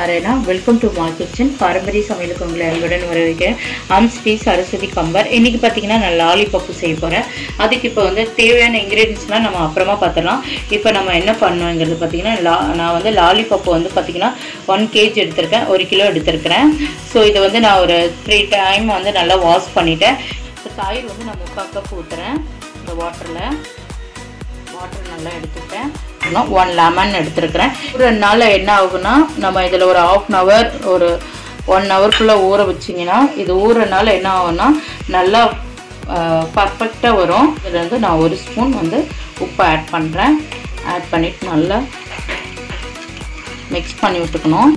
Narayana welcome to my kitchen பாரம்பரிய சமையலுக்கு உங்களை அன்புடன் வரவேற்கிறேன் ஆம் ஸ்ரீ சரஸ்வதி கம்பர் இன்னைக்கு பார்த்தீங்கன்னா நான் லாலிபப்பு செய்ய போகிறேன் அதுக்கு இப்போ வந்து தேவையான இன்க்ரீடியன்ஸ்லாம் நம்ம அப்புறமா பார்த்துடலாம் இப்போ நம்ம என்ன பண்ணணுங்கிறது பார்த்தீங்கன்னா லா நான் வந்து லாலிபப்பு வந்து பார்த்தீங்கன்னா ஒன் கேஜி எடுத்திருக்கேன் ஒரு கிலோ எடுத்திருக்கிறேன் ஸோ இதை வந்து நான் ஒரு த்ரீ டைம் வந்து நல்லா வாஷ் பண்ணிட்டேன் இப்போ தயிர் வந்து நான் முக்கால் கப் ஊற்றுறேன் இந்த வாட்டரில் வாட்டர் நல்லா எடுத்துக்கிட்டேன் ஒன் லெமன் எடுத்துருக்கிறேன் ஒரு ரெண்டு நாளில் என்ன ஆகுனா நம்ம இதில் ஒரு ஆஃப் அன் ஹவர் ஒரு ஒன் ஹவர்க்குள்ளே ஊற வச்சிங்கன்னா இது ஊறனால என்ன ஆகும்னா நல்லா பர்ஃபெக்டாக வரும் இதில் வந்து நான் ஒரு ஸ்பூன் வந்து உப்பு ஆட் பண்ணுறேன் ஆட் பண்ணிவிட்டு நல்லா மிக்ஸ் பண்ணி விட்டுக்கணும்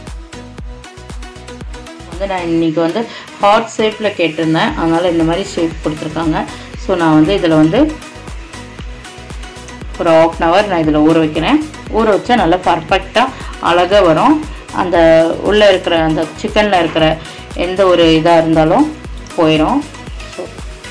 வந்து நான் இன்றைக்கி வந்து ஹாட் ஷேப்பில் கேட்டிருந்தேன் அதனால் இந்த மாதிரி ஷேப் கொடுத்துருக்காங்க ஸோ நான் வந்து இதில் வந்து ஒரு ஆஃப் அன் ஹவர் நான் இதில் ஊற வைக்கிறேன் ஊற வச்சா நல்லா பர்ஃபெக்டாக அழகாக வரும் அந்த உள்ளே இருக்கிற அந்த சிக்கனில் இருக்கிற எந்த ஒரு இதாக இருந்தாலும் போயிடும் ஸோ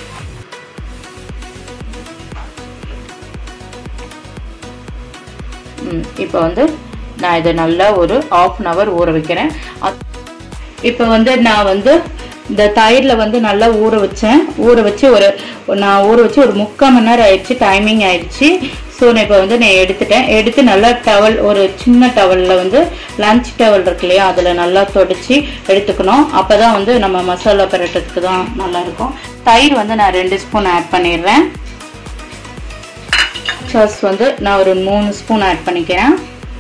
இப்போ வந்து நான் இதை நல்லா ஒரு ஆஃப் அன் ஹவர் ஊற வைக்கிறேன் இப்போ வந்து நான் வந்து இந்த தயிரில் வந்து நல்லா ஊற வச்சேன் ஊற வச்சு ஒரு நான் ஊற வச்சு ஒரு முக்கால் மணி நேரம் ஆயிடுச்சு டைமிங் ஆயிடுச்சு ஸோ நான் இப்போ வந்து நான் எடுத்துட்டேன் எடுத்து நல்லா டவல் ஒரு சின்ன டவலில் வந்து லஞ்ச் டவல் இருக்கு இல்லையா அதில் நல்லா தொடச்சி எடுத்துக்கணும் அப்போ தான் வந்து நம்ம மசாலா பரட்டுறதுக்கு தான் நல்லாயிருக்கும் தயிர் வந்து நான் ரெண்டு ஸ்பூன் ஆட் பண்ணிடுறேன் சாஸ் வந்து நான் ஒரு மூணு ஸ்பூன் ஆட் பண்ணிக்கிறேன்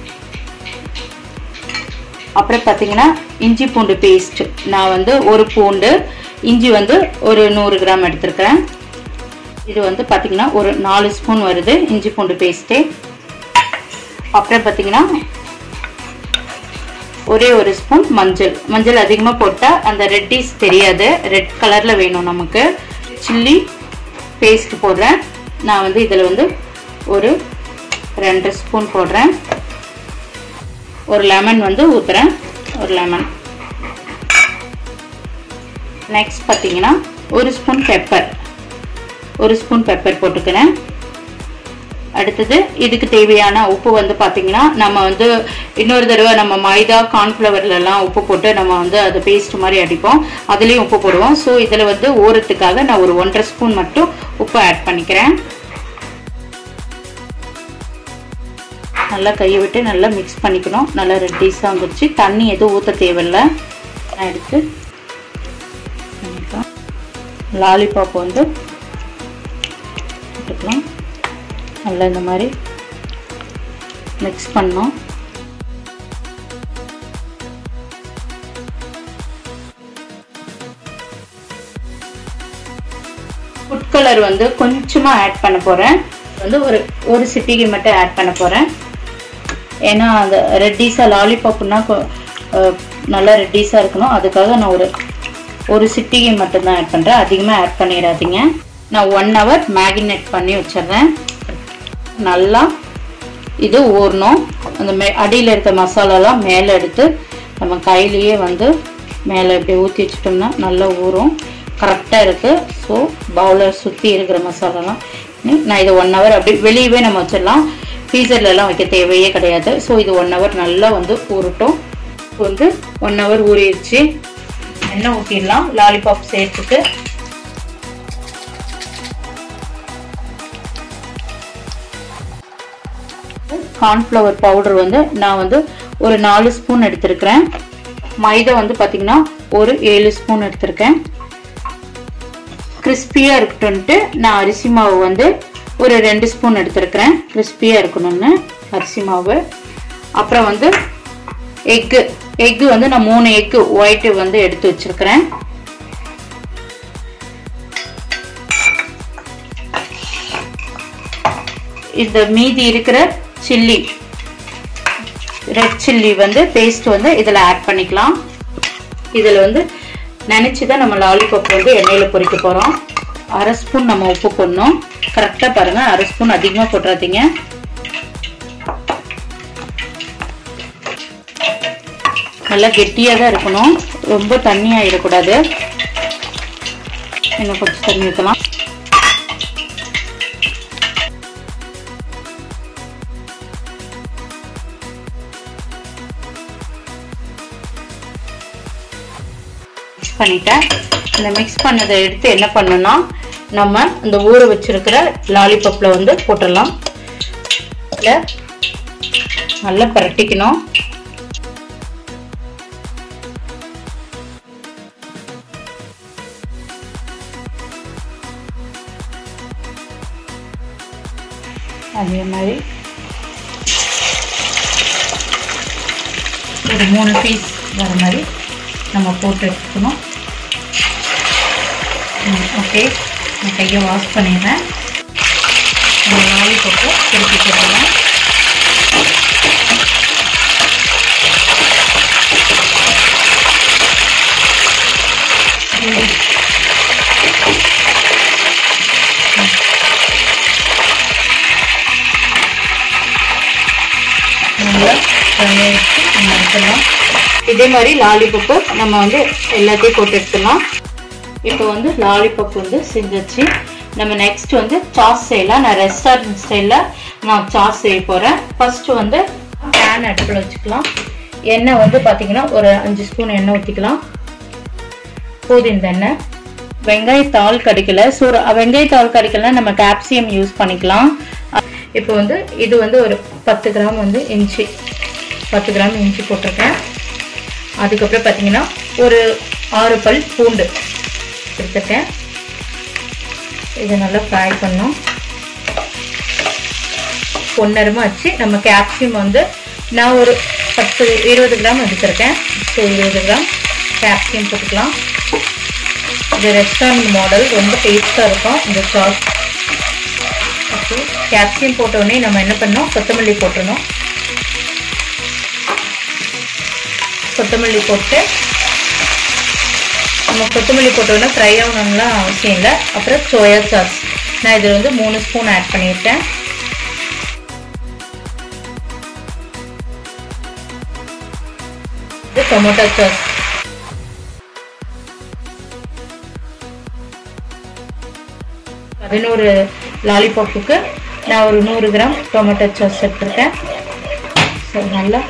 அப்புறம் பார்த்தீங்கன்னா இஞ்சி பூண்டு பேஸ்ட் நான் வந்து ஒரு பூண்டு இஞ்சி வந்து ஒரு நூறு கிராம் எடுத்துருக்கிறேன் இது வந்து பார்த்தீங்கன்னா ஒரு நாலு ஸ்பூன் வருது இஞ்சி பூண்டு பேஸ்ட்டு அப்புறம் பார்த்தீங்கன்னா ஒரே ஒரு ஸ்பூன் மஞ்சள் மஞ்சள் அதிகமாக போட்டால் அந்த ரெட்டிஸ் தெரியாது ரெட் கலரில் வேணும் நமக்கு சில்லி பேஸ்ட் போடுறேன் நான் வந்து இதில் வந்து ஒரு ரெண்டு ஸ்பூன் போடுறேன் ஒரு லெமன் வந்து ஊற்றுறேன் ஒரு லெமன் நெக்ஸ்ட் பார்த்தீங்கன்னா ஒரு ஸ்பூன் பெப்பர் ஒரு ஸ்பூன் பெப்பர் போட்டுக்கிறேன் அடுத்தது இதுக்கு தேவையான உப்பு வந்து பார்த்தீங்கன்னா நம்ம வந்து இன்னொரு தடவை நம்ம மைதா கார்ன்ஃப்ளவர்லலாம் உப்பு போட்டு நம்ம வந்து அது பேஸ்ட் மாதிரி அடிப்போம் அதுலேயும் உப்பு போடுவோம் ஸோ இதில் வந்து ஓரத்துக்காக நான் ஒரு ஒன்றரை ஸ்பூன் மட்டும் உப்பு ஆட் பண்ணிக்கிறேன் நல்லா கையை விட்டு நல்லா மிக்ஸ் பண்ணிக்கணும் நல்லா ரெட்டிஸாக வந்துருச்சு தண்ணி எதுவும் ஊற்ற தேவையில்லை நான் எடுத்து லாலிபாப் வந்து போட்டுக்கலாம் நல்லா இந்த மாதிரி மிக்ஸ் பண்ணோம் ஃபுட் கலர் வந்து கொஞ்சமாக ஆட் பண்ண போகிறேன் வந்து ஒரு ஒரு சிட்டிகை மட்டும் ஆட் பண்ண போகிறேன் ஏன்னா அந்த ரெட்டிஸாக லாலிபாப்னா நல்லா ரெட்டிஸாக இருக்கணும் அதுக்காக நான் ஒரு ஒரு சிட்டிகை மட்டும்தான் ஆட் பண்ணுறேன் அதிகமாக ஆட் பண்ணிடாதீங்க நான் ஒன் ஹவர் மேகினேட் பண்ணி வச்சிடுறேன் நல்லா இது ஊறணும் அந்த மே அடியில் இருக்க மசாலாலாம் மேலே எடுத்து நம்ம கையிலேயே வந்து மேலே இப்படி ஊற்றி வச்சிட்டோம்னா நல்லா ஊறும் கரெக்டாக இருக்குது ஸோ பவுலில் சுற்றி இருக்கிற மசாலாலாம் நான் இது ஒன் ஹவர் அப்படி வெளியவே நம்ம வச்சிடலாம் ஃப்ரீசர்லலாம் வைக்க தேவையே கிடையாது ஸோ இது ஒன் ஹவர் நல்லா வந்து ஊறட்டும் இப்போ வந்து ஒன் ஹவர் ஊறிடுச்சு எண்ணெய் ஊற்றிடலாம் லாலிபாப் சேர்த்துட்டு கார்ன்ஃப்ளவர் பவுடர் வந்து நான் வந்து ஒரு நாலு ஸ்பூன் எடுத்திருக்கிறேன் மைதா வந்து பார்த்திங்கன்னா ஒரு ஏழு ஸ்பூன் எடுத்திருக்கேன் கிறிஸ்பியாக இருக்கட்டும்ன்ட்டு நான் அரிசி மாவு வந்து ஒரு ரெண்டு ஸ்பூன் எடுத்துருக்கிறேன் கிறிஸ்பியாக இருக்கணும்னு அரிசி மாவு அப்புறம் வந்து எக்கு எக்கு வந்து நான் மூணு எக்கு ஒயிட்டு வந்து எடுத்து வச்சுருக்கிறேன் இந்த மீதி இருக்கிற சில்லி ரெட் சில்லி வந்து பேஸ்ட் வந்து இதில் ஆட் பண்ணிக்கலாம் இதில் வந்து நினச்சி தான் நம்ம லாலிபாப் வந்து எண்ணெயில் பொரிக்க போகிறோம் அரை ஸ்பூன் நம்ம உப்பு போடணும் கரெக்டாக பாருங்கள் அரை ஸ்பூன் அதிகமாக போட்டுறாதீங்க நல்லா கெட்டியாக தான் இருக்கணும் ரொம்ப தண்ணி ஆகிடக்கூடாது இன்னும் கொஞ்சம் தண்ணி ஊற்றலாம் பண்ணிட்டேன் இந்த மிக்ஸ் பண்ணதை எடுத்து என்ன பண்ணணும்னா நம்ம இந்த ஊற வச்சிருக்கிற லாலிபப்பில் வந்து போட்டுடலாம் இல்லை நல்லா பரட்டிக்கணும் அதே மாதிரி ஒரு மூணு பீஸ் வர மாதிரி நம்ம போட்டு எடுத்துக்கணும் ஓகே நான் கையை வாஷ் பண்ணிடுறேன் நம்ம லாலிபப்பை திருப்பி போட்டுடலாம் நல்லா தண்ணி வச்சு நம்ம எடுத்துடலாம் இதே மாதிரி லாலிபப்பு நம்ம வந்து எல்லாத்தையும் போட்டு எடுத்துடலாம் இப்போ வந்து லாலிபப் வந்து செஞ்சாச்சு நம்ம நெக்ஸ்ட் வந்து சாஸ் செய்யலாம் நான் ரெஸ்டாரண்ட் ஸ்டைலில் நான் சாஸ் செய்ய போகிறேன் ஃபர்ஸ்ட் வந்து பேன் அடுப்பில் வச்சுக்கலாம் எண்ணெய் வந்து பார்த்தீங்கன்னா ஒரு அஞ்சு ஸ்பூன் எண்ணெய் ஊற்றிக்கலாம் போதும் இந்த எண்ணெய் வெங்காயத்தாள் கிடைக்கல ஸோ வெங்காயத்தாள் கிடைக்கலனா நம்ம கேப்சியம் யூஸ் பண்ணிக்கலாம் இப்போ வந்து இது வந்து ஒரு பத்து கிராம் வந்து இஞ்சி பத்து கிராம் இஞ்சி போட்டிருக்கேன் அதுக்கப்புறம் பார்த்தீங்கன்னா ஒரு ஆறு பல் பூண்டு எடுத்துருக்கேன் இதை நல்லா ஃப்ரை பண்ணோம் பொன்னரமாக வச்சு நம்ம கேப்சியம் வந்து நான் ஒரு பத்து இருபது கிராம் எடுத்திருக்கேன் ஸோ இருபது கிராம் கேப்சியம் போட்டுக்கலாம் இது ரெஸ்டாரண்ட் மாடல் ரொம்ப டேஸ்ட்டாக இருக்கும் இந்த சாஸ் ஓகே கேப்சியம் போட்ட உடனே நம்ம என்ன பண்ணோம் கொத்தமல்லி போட்டுடணும் கொத்தமல்லி போட்டு நம்ம கொத்தமல்லி போட்டோன்னா ஃப்ரை ஆகணும்லாம் அவசியம் இல்லை அப்புறம் சோயா சாஸ் நான் இதில் வந்து மூணு ஸ்பூன் ஆட் பண்ணியிருக்கேன் இது டொமேட்டோ சாஸ் பதினோரு லாலிபாப்புக்கு நான் ஒரு நூறு கிராம் டொமேட்டோ சாஸ் எடுத்துருக்கேன் ஸோ நல்லா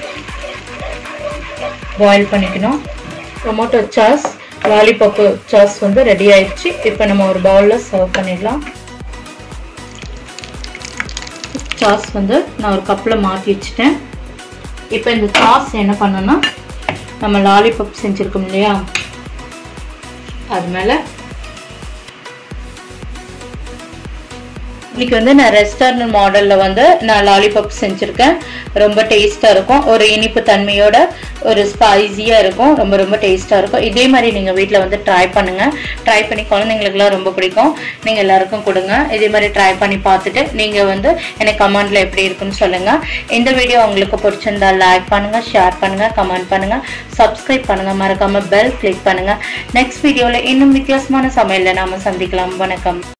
பாயில் பண்ணிக்கணும் டொமேட்டோ சாஸ் லாலிபாப்பு சாஸ் வந்து ரெடி ஆயிடுச்சு இப்போ நம்ம ஒரு பவுலில் சர்வ் பண்ணிடலாம் சாஸ் வந்து நான் ஒரு கப்பில் மாற்றி வச்சுட்டேன் இப்போ இந்த சாஸ் என்ன பண்ணோன்னா நம்ம லாலிபாப் செஞ்சுருக்கோம் இல்லையா அது மேலே இன்னைக்கு வந்து நான் ரெஸ்டாரண்ட் மாடலில் வந்து நான் லாலிபாப் செஞ்சுருக்கேன் ரொம்ப டேஸ்ட்டாக இருக்கும் ஒரு இனிப்பு தன்மையோட ஒரு ஸ்பைஸியாக இருக்கும் ரொம்ப ரொம்ப டேஸ்ட்டாக இருக்கும் இதே மாதிரி நீங்கள் வீட்டில் வந்து ட்ரை பண்ணுங்கள் ட்ரை பண்ணி குழந்தைங்களுக்குலாம் ரொம்ப பிடிக்கும் நீங்கள் எல்லாருக்கும் கொடுங்க இதே மாதிரி ட்ரை பண்ணி பார்த்துட்டு நீங்கள் வந்து எனக்கு கமெண்ட்டில் எப்படி இருக்குன்னு சொல்லுங்கள் இந்த வீடியோ உங்களுக்கு பிடிச்சிருந்தா லைக் பண்ணுங்கள் ஷேர் பண்ணுங்கள் கமெண்ட் பண்ணுங்கள் சப்ஸ்கிரைப் பண்ணுங்கள் மறக்காமல் பெல் கிளிக் பண்ணுங்கள் நெக்ஸ்ட் வீடியோவில் இன்னும் வித்தியாசமான சமையலில் நாம் சந்திக்கலாம் வணக்கம்